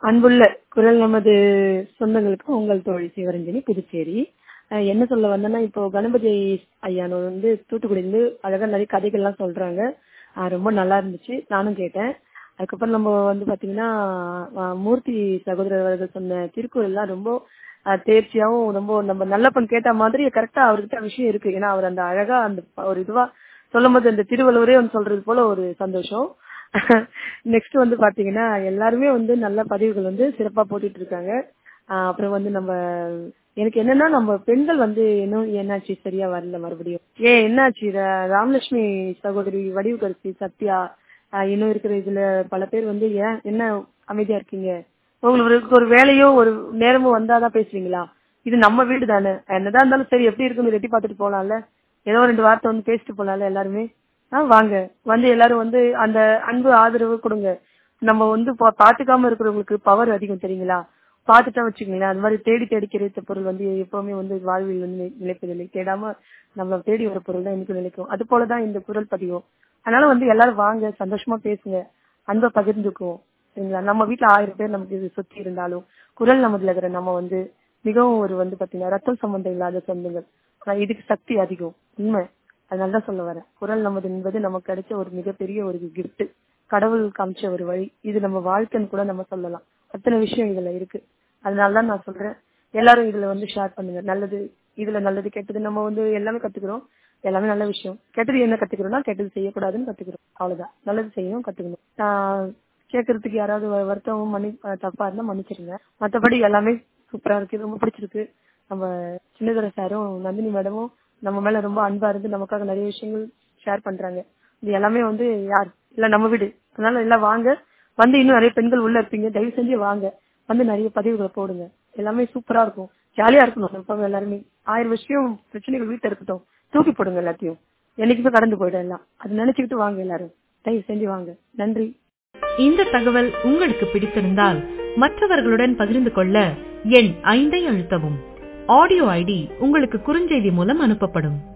அன்புள்ள குரல் நமது சொந்தங்களுக்கு உங்கள் தோழி சிவரஞ்சனி புதுச்சேரி அஹ் என்ன சொல்ல வந்தேன்னா இப்போ கணபதி ஐயானோ வந்து தூத்துக்குடியிருந்து அழகா நிறைய கதைகள்லாம் சொல்றாங்க அஹ் ரொம்ப நல்லா இருந்துச்சு நானும் கேட்டேன் அதுக்கப்புறம் நம்ம வந்து பாத்தீங்கன்னா அஹ் மூர்த்தி சகோதரர் அவர்கள் சொன்ன திருக்குறள்லாம் ரொம்ப அஹ் தேர்ச்சியாவும் ரொம்ப நம்ம நல்லப்பன் கேட்ட மாதிரி கரெக்டா அவர்கிட்ட விஷயம் இருக்கு ஏன்னா அவர் அந்த அழகா அந்த ஒரு இதுவா சொல்லும் போது அந்த திருவள்ளுவரே வந்து சொல்றது போல ஒரு சந்தோஷம் நெக்ஸ்ட் வந்து பாத்தீங்கன்னா எல்லாருமே வந்து நல்ல பதிவுகள் வந்து சிறப்பா போட்டுட்டு இருக்காங்க ஆஹ் அப்புறம் வந்து நம்ம எனக்கு என்னன்னா நம்ம பெண்கள் வந்து இன்னும் என்னாச்சு சரியா வரல மறுபடியும் ஏன் என்னாச்சு ரா- ராமலட்சுமி சகோதரி வடிவுகரசி சத்யா ஆஹ் இன்னும் இருக்கிற இதுல பல பேர் வந்து ஏன் என்ன அமைதியா இருக்கீங்க உங்களுக்கு ஒரு வேலையோ ஒரு நேரமோ வந்தாதான் பேசுவீங்களா இது நம்ம வீடு தானே என்னதான் இருந்தாலும் சரி எப்படி இருக்குன்னு ரெட்டி பார்த்துட்டு போலாம்ல ஏதோ ரெண்டு வார்த்தை வந்து பேசிட்டு போலாம்ல எல்லாருமே ஆ வாங்க வந்து எல்லாரும் வந்து அந்த அன்பு ஆதரவு கொடுங்க நம்ம வந்து பா- பாத்துக்காம இருக்கிறவங்களுக்கு பவர் அதிகம் தெரியுங்களா பாத்துட்டா வச்சுக்கோங்களேன் அந்த மாதிரி தேடி தேடி கிடைத்த பொருள் வந்து எப்பவுமே வந்து வாழ்வில் வந்து நி- நிலைப்பதில்லை தேடாம நம்ம தேடி வர பொருள் தான் எனக்கு நிலைக்கும் அது போலதான் இந்த குரல் பதிவும் அதனால வந்து எல்லாரும் வாங்க சந்தோஷமா பேசுங்க அன்பை பகிர்ந்துக்குவோம் சரிங்களா நம்ம வீட்ல ஆயிரம் பேர் நமக்கு இது சுத்தி இருந்தாலும் குரல் நமதுல இருக்கிற நம்ம வந்து மிகவும் ஒரு வந்து பாத்தீங்கன்னா ரத்தம் சம்பந்தம் இல்லாத சொந்தங்கள் ஆனா இதுக்கு சக்தி அதிகம் உண்மை அதனாலதான் சொல்ல வரேன் குரல் நமது என்பது நமக்கு கிடைச்ச ஒரு மிகப்பெரிய ஒரு gift கடவுள் காமிச்ச ஒரு வழி இது நம்ம வாழ்க்கைன்னு கூட நம்ம சொல்லலாம் அத்தனை விஷயம் இதுல இருக்கு அதனாலதான் நான் சொல்றேன் எல்லாரும் இதுல வந்து ஷேர் பண்ணுங்க நல்லது இதுல நல்லது கெட்டது நம்ம வந்து எல்லாமே கத்துக்கிறோம் எல்லாமே நல்ல விஷயம் கெட்டது என்ன கத்துக்கிறோம்னா கெட்டது செய்யக்கூடாதுன்னு கத்துக்கிறோம் அவ்வளவுதான் நல்லது செய்யணும் கத்துக்கணும் நான் கேட்கறதுக்கு யாராவது வ- வருத்தம் மன்னி அஹ் தப்பா இருந்தா மன்னிச்சிருங்க மத்தபடி எல்லாமே சூப்பரா இருக்கு ரொம்ப பிடிச்சிருக்கு நம்ம சின்னதர சாரும் நந்தினி மேடமும் நம்ம மேல ரொம்ப அன்பா இருந்து நமக்காக நிறைய விஷயங்கள் ஷேர் பண்றாங்க இது எல்லாமே வந்து யார் இல்ல நம்ம வீடு அதனால எல்லாம் வாங்க வந்து இன்னும் நிறைய பெண்கள் உள்ள இருப்பீங்க தயவு செஞ்சு வாங்க வந்து நிறைய பதிவுகளை போடுங்க எல்லாமே சூப்பரா இருக்கும் ஜாலியா இருக்கணும் எப்பவும் எல்லாருமே ஆயிரம் விஷயம் பிரச்சனைகள் வீட்டுல இருக்கட்டும் தூக்கி போடுங்க எல்லாத்தையும் என்னைக்குமே கடந்து போயிடும் எல்லாம் அது நினைச்சுக்கிட்டு வாங்க எல்லாரும் தயவு செஞ்சு வாங்க நன்றி இந்த தகவல் உங்களுக்கு பிடித்திருந்தால் மற்றவர்களுடன் பகிர்ந்து கொள்ள எண் ஐந்தை அழுத்தவும் ஆடியோ ஐடி உங்களுக்கு குறுஞ்செய்தி மூலம் அனுப்பப்படும்